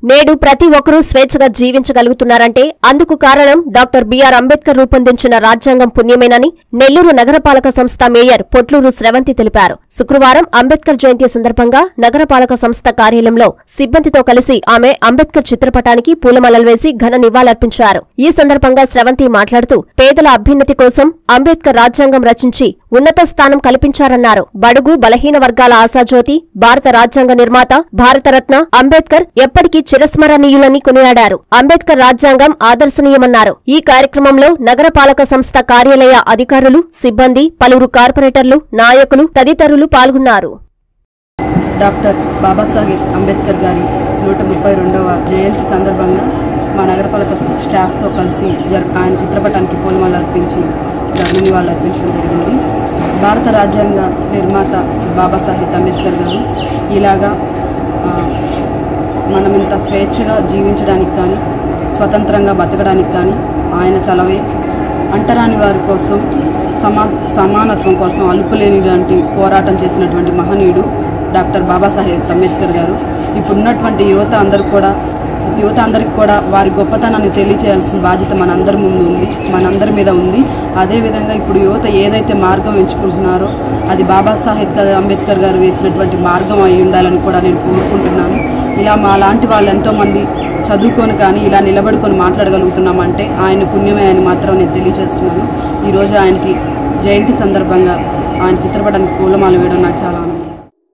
నేడు ప్రతి ఒక్కరూ స్వేచ్ఛగా జీవించగలుగుతున్నారంటే అందుకు కారణం డాక్టర్ బిఆర్ అంబేద్కర్ రూపొందించిన రాజ్యాంగం పుణ్యమేనని నెల్లూరు నగరపాలక సంస్థ మేయర్ పొట్లూరు స్రవంతి తెలిపారు శుక్రవారం అంబేద్కర్ జయంతి సందర్భంగా నగరపాలక సంస్థ కార్యాలయంలో సిబ్బందితో కలిసి ఆమె అంబేద్కర్ చిత్రపటానికి పూలమాలలు వేసి ఘన నివాళులర్పించారు ఈ సందర్భంగా స్రవంతి మాట్లాడుతూ పేదల అభ్యున్నతి కోసం అంబేద్కర్ రాజ్యాంగం రచించి ఉన్నత స్థానం కల్పించారన్నారు బడుగు బలహీన వర్గాల ఆశాజ్యోతి భారత రాజ్యాంగ నిర్మాత భారతరత్న అంబేద్కర్ ఎప్పటికీ చిరస్మరణీయులని కొనియాడారు అంబేద్కర్ రాజ్యాంగం ఆదర్శనీయమన్నారు ఈ కార్యక్రమంలో నగరపాలక సంస్థ కార్యాలయ అధికారులు సిబ్బంది పలువురు కార్పొరేటర్లు నాయకులు తదితరులు పాల్గొన్నారు డాక్టర్ బాబాసాహెబ్ అంబేద్కర్ గారి నూట ముప్పై రెండవ జయంతి సందర్భంగా మా నగరపాలక స్టాఫ్తో కలిసి జర్ ఆయన చిత్రపటానికి పూలమాల అర్పించి ఘన నివాళులు అర్పించడం జరిగింది భారత రాజ్యాంగ నిర్మాత బాబాసాహెబ్ అంబేద్కర్ గారు ఇలాగా ఆ, మనం ఇంత స్వేచ్ఛగా జీవించడానికి కానీ స్వతంత్రంగా బతకడానికి కానీ ఆయన చలవే అంటరాని వారి కోసం సమా సమానత్వం కోసం అలుపులేని లాంటి పోరాటం చేసినటువంటి మహనీయుడు డాక్టర్ బాబాసాహెబ్ అంబేద్కర్ గారు ఇప్పుడున్నటువంటి యువత అందరూ కూడా యువత అందరికి కూడా వారి గొప్పతనాన్ని తెలియచేయాల్సిన బాధ్యత మనందరి ముందు ఉంది మనందరి మీద ఉంది అదేవిధంగా ఇప్పుడు యువత ఏదైతే మార్గం ఎంచుకుంటున్నారో అది బాబాసాహెబ్ అంబేద్కర్ గారు వేసినటువంటి మార్గం అయి ఉండాలని కూడా నేను కోరుకుంటున్నాను ఇలా మా లాంటి వాళ్ళు ఎంతోమంది చదువుకొని కానీ ఇలా నిలబడుకొని మాట్లాడగలుగుతున్నామంటే ఆయన పుణ్యమే అని మాత్రం నేను తెలియజేస్తున్నాను ఈరోజు ఆయనకి జయంతి సందర్భంగా ఆయన చిత్రపటానికి పూలమాల వేయడం నాకు చాలా ఆనందం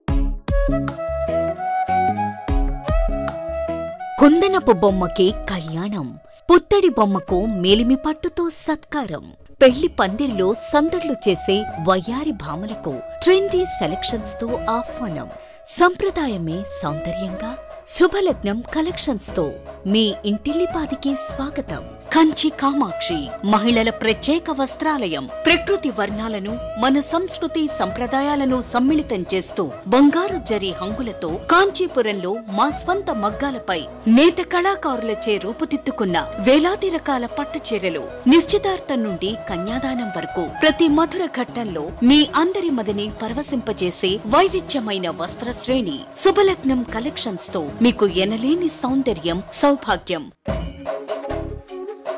కుందనపు బొమ్మకి కళ్యాణం పుత్తడి బొమ్మకు మేలిమి పట్టుతో సత్కారం పెళ్లి పందిర్లో సందడ్లు చేసే వయ్యారి భామలకు ట్రెండీ సెలక్షన్స్ తో ఆహ్వానం సంప్రదాయమే సౌందర్యంగా శుభలగ్నం కలెక్షన్స్ తో మీ ఇంటిల్లిపాదికి స్వాగతం కంచి కామాక్షి మహిళల ప్రత్యేక వస్త్రాలయం ప్రకృతి వర్ణాలను మన సంస్కృతి సంప్రదాయాలను సమ్మిళితం చేస్తూ బంగారు జరి హంగులతో కాంచీపురంలో మా స్వంత మగ్గాలపై నేత కళాకారులచే రూపుదిద్దుకున్న వేలాది రకాల పట్టు చీరలు నిశ్చితార్థం నుండి కన్యాదానం వరకు ప్రతి మధుర ఘట్టంలో మీ అందరి మదిని పరవశింపజేసే వైవిధ్యమైన వస్త్ర శ్రేణి శుభలగ్నం కలెక్షన్స్ తో మీకు ఎనలేని సౌందర్యం సౌభాగ్యం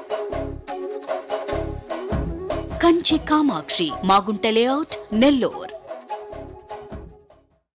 కంచి కామాక్షి మాగుంట లేఅవుట్ నెల్లూర్